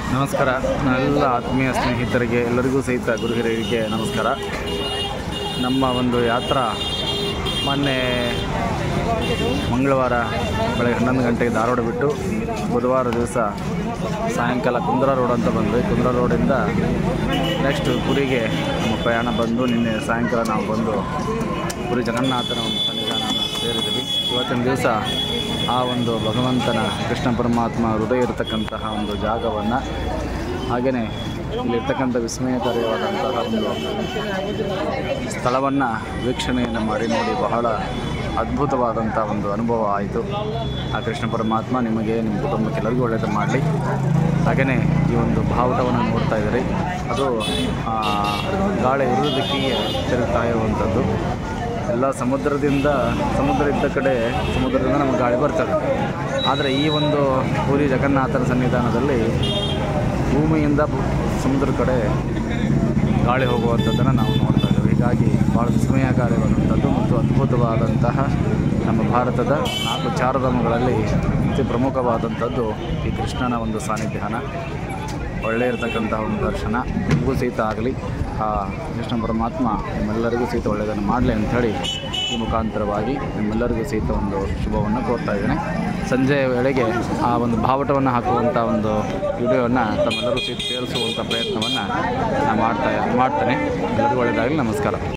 ನಮಸ್ಕಾರ ನನ್ನೆಲ್ಲ ಆತ್ಮೀಯ ಸ್ನೇಹಿತರಿಗೆ ಎಲ್ಲರಿಗೂ ಸಹಿತ ಗುರು ಹಿರಿಯರಿಗೆ ನಮಸ್ಕಾರ ನಮ್ಮ ಒಂದು ಯಾತ್ರಾ ಮೊನ್ನೆ ಮಂಗಳವಾರ ಬೆಳಗ್ಗೆ ಹನ್ನೊಂದು ಗಂಟೆಗೆ ಧಾರವಾಡ ಬಿಟ್ಟು ಬುಧವಾರ ದಿವಸ ಸಾಯಂಕಾಲ ಕುಂದ್ರ ರೋಡ್ ಅಂತ ಬಂದ್ವಿ ಕುಂದ್ರ ರೋಡಿಂದ ನೆಕ್ಸ್ಟ್ ಪುರಿಗೆ ನಮ್ಮ ಪ್ರಯಾಣ ಬಂದು ನಿನ್ನೆ ಸಾಯಂಕಾಲ ನಾವು ಬಂದು ಪುರಿ ಜಗನ್ನಾಥನ ಒಂದು ಸನ್ನಿಧಾನವನ್ನು ಸೇರಿದ್ವಿ ಇವತ್ತಿನ ದಿವಸ ಆ ಒಂದು ಭಗವಂತನ ಕೃಷ್ಣ ಪರಮಾತ್ಮ ಹೃದಯ ಇರತಕ್ಕಂತಹ ಒಂದು ಜಾಗವನ್ನು ಹಾಗೆಯೇ ಇಲ್ಲಿರ್ತಕ್ಕಂಥ ವಿಸ್ಮಯಕಾರಿಯಾದಂತಹ ಒಂದು ಸ್ಥಳವನ್ನು ವೀಕ್ಷಣೆಯನ್ನು ಮಾಡಿ ನೋಡಿ ಬಹಳ ಅದ್ಭುತವಾದಂಥ ಒಂದು ಅನುಭವ ಆಯಿತು ಆ ಕೃಷ್ಣ ಪರಮಾತ್ಮ ನಿಮಗೆ ನಿಮ್ಮ ಕುಟುಂಬಕ್ಕೆ ಎಲ್ಲರಿಗೂ ಒಳ್ಳೆಯದು ಮಾಡಲಿ ಹಾಗೆಯೇ ಈ ಒಂದು ಬಾವುಟವನ್ನು ನೋಡ್ತಾ ಇದ್ದೀರಿ ಅದು ಆ, ಗಾಳಿ ವಿರುದ್ಧ ದಿಕ್ಕಿಗೆ ತಿರುಗ್ತಾ ಇರುವಂಥದ್ದು ಎಲ್ಲ ಸಮುದ್ರದಿಂದ ಸಮುದ್ರ ಇದ್ದ ಕಡೆ ಸಮುದ್ರದಿಂದ ನಮಗೆ ಗಾಳಿ ಬರ್ತದೆ ಆದರೆ ಈ ಒಂದು ಪುರಿ ಜಗನ್ನಾಥನ ಸನ್ನಿಧಾನದಲ್ಲಿ ಭೂಮಿಯಿಂದ ಭೂ- ಸಮುದ್ರ ಕಡೆ ಗಾಳಿ ಹೋಗುವಂಥದ್ದನ್ನು ನಾವು ನೋಡ್ತಾ ಇದ್ದೇವೆ ಹೀಗಾಗಿ ಭಾಳ ವಿಸ್ಮಯಕಾರಿಯಾದಂಥದ್ದು ಮತ್ತು ಅದ್ಭುತವಾದಂತಹ ನಮ್ಮ ಭಾರತದ ನಾಲ್ಕು ಚಾರಧಾಮಗಳಲ್ಲಿ ಅತಿ ಪ್ರಮುಖವಾದಂಥದ್ದು ಈ ಕೃಷ್ಣನ ಒಂದು ಸಾನ್ನಿಧ್ಯಾನ ಒಳ್ಳೆ ಇರತಕ್ಕಂಥ ಒಂದು ದರ್ಶನ ನಿಮಗೂ ಸಹಿತ ಆಗಲಿ ಆ ಕೃಷ್ಣ ಪರಮಾತ್ಮ ನಿಮ್ಮೆಲ್ಲರಿಗೂ ಸಹಿತ ಒಳ್ಳೆಯದನ್ನು ಮಾಡಲಿ ಅಂಥೇಳಿ ಈ ಮುಖಾಂತರವಾಗಿ ನಿಮ್ಮೆಲ್ಲರಿಗೂ ಸಹಿತ ಒಂದು ಶುಭವನ್ನು ಕೋರ್ತಾ ಇದ್ದೇನೆ ಸಂಜೆಯ ವೇಳೆಗೆ ಆ ಒಂದು ಬಾವುಟವನ್ನು ಹಾಕುವಂಥ ಒಂದು ವಿಡಿಯೋವನ್ನು ತಮ್ಮೆಲ್ಲರೂ ಸಹಿತ ಸೇರಿಸುವಂಥ ಪ್ರಯತ್ನವನ್ನು ನಾನು ಮಾಡ್ತಾ ಮಾಡ್ತೇನೆ ಎಲ್ಲರಿಗೂ ಒಳ್ಳೆಯದಾಗಲಿ ನಮಸ್ಕಾರ